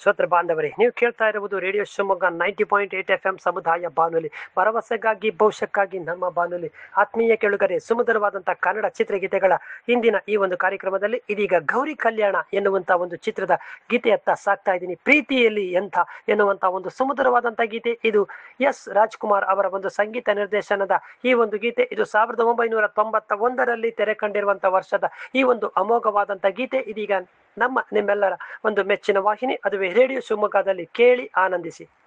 ಶ್ರೋತೃ ಬಾಂಧವರೇ ನೀವು ಕೇಳ್ತಾ ಇರುವುದು radio Shivamogga ninety point eight F M ಸಮುದಾಯ ಬಾನುಲಿ ಭರವಸೆಗಾಗಿ ಭವಿಷ್ಯಕ್ಕಾಗಿ ನಮ್ಮ ಬಾನುಲಿ ಆತ್ಮೀಯ ಕೆಳುಗರೆ ಸುಮಧುರವಾದಂತಹ ಕನ್ನಡ ಚಿತ್ರಗೀತೆಗಳ ಇಂದಿನ ಈ ಒಂದು ಕಾರ್ಯಕ್ರಮದಲ್ಲಿ ಇದೀಗ ಗೌರಿ ಕಲ್ಯಾಣ ಎನ್ನುವಂತ ಒಂದು ಚಿತ್ರದ ಗೀತೆಯತ್ತ ಸಾಕ್ತಾ ಇದ್ದೀನಿ ಪ್ರೀತಿಯಲ್ಲಿ ಎಂಥ ಎನ್ನುವಂತ ಒಂದು ಸುಮಧುರವಾದಂತಹ ಗೀತೆ ಇದು ಎಸ್ ರಾಜ್ಕುಮಾರ್ ಅವರ ಒಂದು ಸಂಗೀತ ನಿರ್ದೇಶನದ ಈ ಒಂದು ಗೀತೆ ಇದು ಸಾವಿರದ ಒಂಬೈನೂರ ತೊಂಬತ್ತ ಒಂದರಲ್ಲಿ ತೆರೆ ಕಂಡಿರುವಂತಹ ವರ್ಷದ ಈ ಒಂದು ಅಮೋಘವಾದಂತ ಗೀತೆ ಇದೀಗ ನಮ್ಮ ನಿಮ್ಮೆಲ್ಲರ ಒಂದು ಮೆಚ್ಚಿನ ವಾಹಿನಿ ಅದುವೇ ರೇಡಿಯೋ ಶಿವಮೊಗ್ಗದಲ್ಲಿ ಕೇಳಿ ಆನಂದಿಸಿ